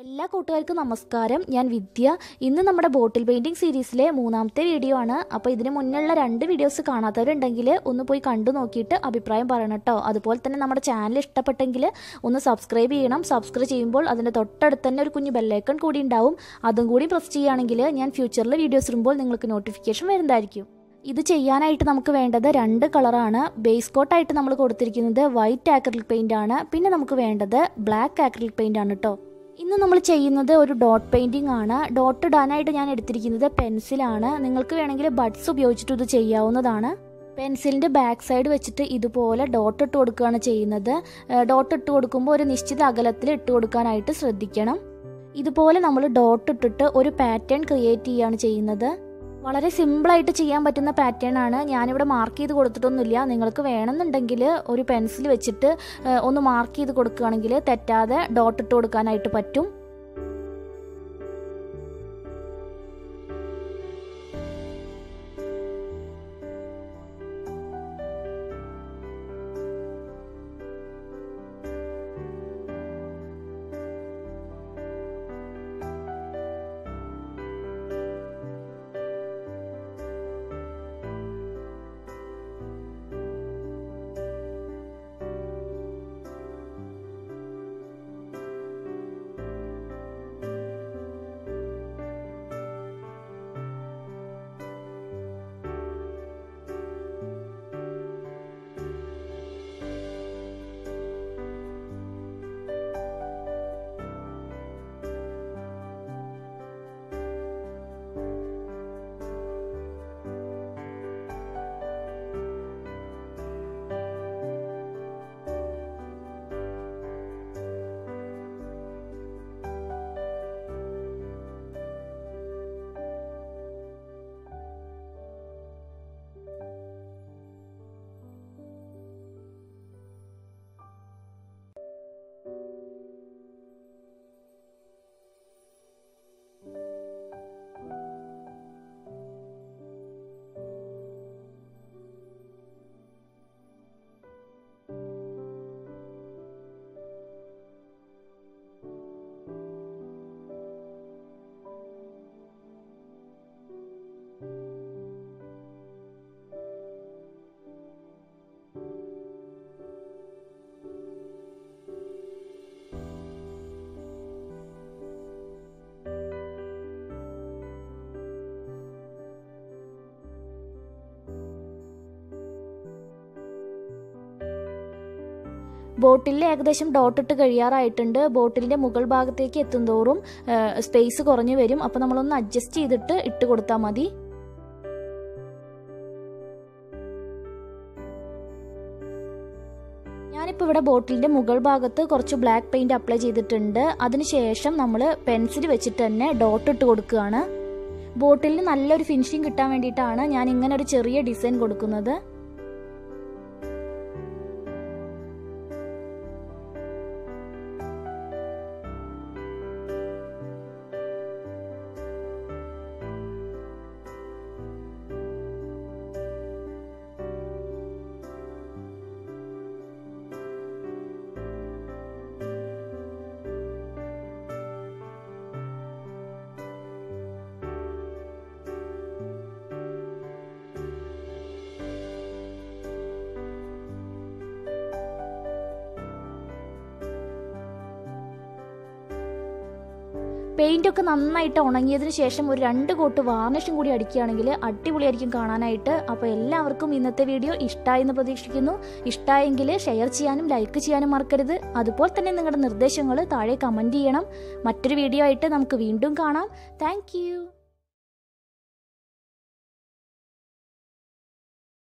എല്ലാ കൂട്ടുകാർക്കും നമസ്കാരം ഞാൻ വിദ്യ ഇന്ന് നമ്മുടെ ബോട്ടിൽ പെയിൻറ്റിംഗ് സീരീസിലെ മൂന്നാമത്തെ വീഡിയോ ആണ് അപ്പോൾ ഇതിന് മുന്നുള്ള രണ്ട് വീഡിയോസ് കാണാത്തവരുണ്ടെങ്കിൽ ഒന്ന് പോയി കണ്ടു നോക്കിയിട്ട് അഭിപ്രായം പറയണം കേട്ടോ അതുപോലെ തന്നെ നമ്മുടെ ചാനൽ ഇഷ്ടപ്പെട്ടെങ്കിൽ ഒന്ന് സബ്സ്ക്രൈബ് ചെയ്യണം സബ്സ്ക്രൈബ് ചെയ്യുമ്പോൾ അതിൻ്റെ തൊട്ടടുത്ത് തന്നെ ഒരു കുഞ്ഞു ബെല്ലൈക്കൺ കൂടി ഉണ്ടാവും അതും കൂടി പ്രസ് ചെയ്യുകയാണെങ്കിൽ ഞാൻ ഫ്യൂച്ചറിൽ വീഡിയോസ് ഇടുമ്പോൾ നിങ്ങൾക്ക് നോട്ടിഫിക്കേഷൻ വരുന്നതായിരിക്കും ഇത് ചെയ്യാനായിട്ട് നമുക്ക് വേണ്ടത് രണ്ട് കളറാണ് ബേസ് കോട്ടായിട്ട് നമ്മൾ കൊടുത്തിരിക്കുന്നത് വൈറ്റ് ആക്രിലിക് പെയിൻ്റ് ആണ് പിന്നെ നമുക്ക് വേണ്ടത് ബ്ലാക്ക് ആക്രിലിക് പെയിൻ്റ് ആണ് കേട്ടോ ഇന്ന് നമ്മൾ ചെയ്യുന്നത് ഒരു ഡോട്ട് പെയിൻറ്റിംഗ് ആണ് ഡോട്ട് ഇടാനായിട്ട് ഞാൻ എടുത്തിരിക്കുന്നത് പെൻസിലാണ് നിങ്ങൾക്ക് വേണമെങ്കിൽ ബഡ്സ് ഉപയോഗിച്ചിട്ട് ഇത് ചെയ്യാവുന്നതാണ് പെൻസിലിൻ്റെ ബാക്ക് സൈഡ് വെച്ചിട്ട് ഇതുപോലെ ഡോട്ട് ഇട്ട് കൊടുക്കുകയാണ് ചെയ്യുന്നത് ഡോട്ട് ഇട്ട് കൊടുക്കുമ്പോൾ ഒരു നിശ്ചിത അകലത്തിൽ ഇട്ട് കൊടുക്കാനായിട്ട് ശ്രദ്ധിക്കണം ഇതുപോലെ നമ്മൾ ഡോട്ട് ഇട്ടിട്ട് ഒരു പാറ്റേൺ ക്രിയേറ്റ് ചെയ്യുകയാണ് ചെയ്യുന്നത് വളരെ സിമ്പിളായിട്ട് ചെയ്യാൻ പറ്റുന്ന പാറ്റേൺ ആണ് ഞാനിവിടെ മാർക്ക് ചെയ്ത് കൊടുത്തിട്ടൊന്നുമില്ല നിങ്ങൾക്ക് വേണമെന്നുണ്ടെങ്കിൽ ഒരു പെൻസിൽ വെച്ചിട്ട് ഏഹ്, ഒന്ന് മാർക്ക് ചെയ്ത് കൊടുക്കുകയാണെങ്കിൽ തെറ്റാതെ ഡോട്ട് ഇട്ട് കൊടുക്കാനായിട്ട് പറ്റും ബോട്ടിലിൽ ഏകദേശം ഡോട്ട് ഇട്ട് കഴിയാറായിട്ടുണ്ട് ബോട്ടിലിന്റെ മുകൾ ഭാഗത്തേക്ക് എത്തുന്തോറും സ്പേസ് കുറഞ്ഞു വരും അപ്പോൾ നമ്മളൊന്ന് അഡ്ജസ്റ്റ് ചെയ്തിട്ട് ഇട്ട് കൊടുത്താൽ മതി ഞാനിപ്പോൾ ഇവിടെ ബോട്ടിലിന്റെ മുകൾ ഭാഗത്ത് കുറച്ച് ബ്ലാക്ക് പെയിന്റ് അപ്ലൈ ചെയ്തിട്ടുണ്ട് അതിനുശേഷം നമ്മൾ പെൻസിൽ വെച്ചിട്ട് തന്നെ ഡോട്ട് ഇട്ട് കൊടുക്കുകയാണ് ബോട്ടിലിന് നല്ലൊരു ഫിനിഷിങ് കിട്ടാൻ വേണ്ടിയിട്ടാണ് ഞാൻ ഇങ്ങനെ ഒരു ചെറിയ ഡിസൈൻ കൊടുക്കുന്നത് പെയിന്റ് ഒക്കെ നന്നായിട്ട് ഉണങ്ങിയതിന് ശേഷം ഒരു രണ്ട് കോട്ട് വാർണിഷും കൂടി അടിക്കുകയാണെങ്കിൽ അടിപൊളിയായിരിക്കും കാണാനായിട്ട് അപ്പോൾ എല്ലാവർക്കും ഇന്നത്തെ വീഡിയോ ഇഷ്ടമായി എന്ന് പ്രതീക്ഷിക്കുന്നു ഇഷ്ടമായെങ്കിൽ ഷെയർ ചെയ്യാനും ലൈക്ക് ചെയ്യാനും മറക്കരുത് അതുപോലെ തന്നെ നിങ്ങളുടെ നിർദ്ദേശങ്ങൾ താഴെ കമൻറ്റ് ചെയ്യണം മറ്റൊരു വീഡിയോ ആയിട്ട് നമുക്ക് വീണ്ടും കാണാം താങ്ക്